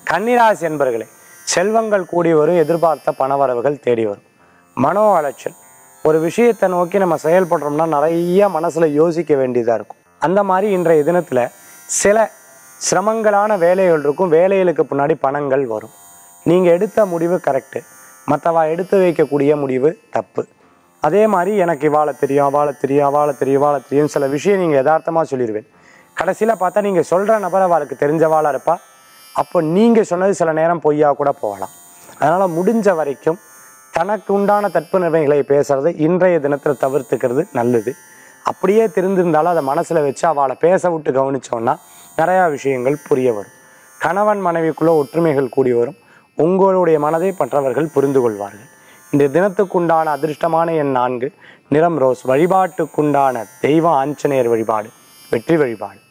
கன்னிராசி என்பர்களே செல்வங்கள் கூடி வரும் எதிர்பார்த்த பணவரவுகள் தேடி வரும் மனோ அலைச்சல் ஒரு விஷயத்தை நோக்கி நம்ம செயல்படுறோம்னா நிறைய மனசுல யோசிக்க வேண்டியதா இருக்கும் அந்த மாதிரி இன்றைய தினத்துல சில சிரமங்களான வேலைகள் இருக்கும் வேலைகளுக்கு பின்னாடி பணங்கள் வரும் நீங்க எடுத்த முடிவு கரெக்டு மற்றவா எடுத்து வைக்கக்கூடிய முடிவு தப்பு அதே மாதிரி எனக்கு இவாளை தெரியும் அவாளை தெரியும் அவாளை தெரியும் இவாளை தெரியும் சில விஷயம் நீங்கள் யதார்த்தமாக சொல்லிடுவேன் கடைசியில் பார்த்தா நீங்கள் சொல்கிற நபர் அவளுக்கு தெரிஞ்சவாளாக இருப்பா அப்போ நீங்கள் சொன்னது சில நேரம் பொய்யா கூட போகலாம் அதனால் முடிஞ்ச வரைக்கும் தனக்கு உண்டான தட்பு நிலைமைகளை பேசுறது இன்றைய தினத்தில் தவிர்த்துக்கிறது நல்லது அப்படியே தெரிந்திருந்தாலும் அதை மனசில் வச்சு அவளை பேச விட்டு கவனிச்சோன்னா நிறையா விஷயங்கள் புரிய வரும் கணவன் மனைவிக்குள்ள ஒற்றுமைகள் கூடி வரும் உங்களுடைய மனதை மற்றவர்கள் புரிந்து கொள்வார்கள் இந்த தினத்துக்குண்டான அதிர்ஷ்டமான எண் நான்கு நிறம் ரோஸ் வழிபாட்டுக்குண்டான தெய்வ ஆஞ்சநேயர் வழிபாடு வெற்றி வழிபாடு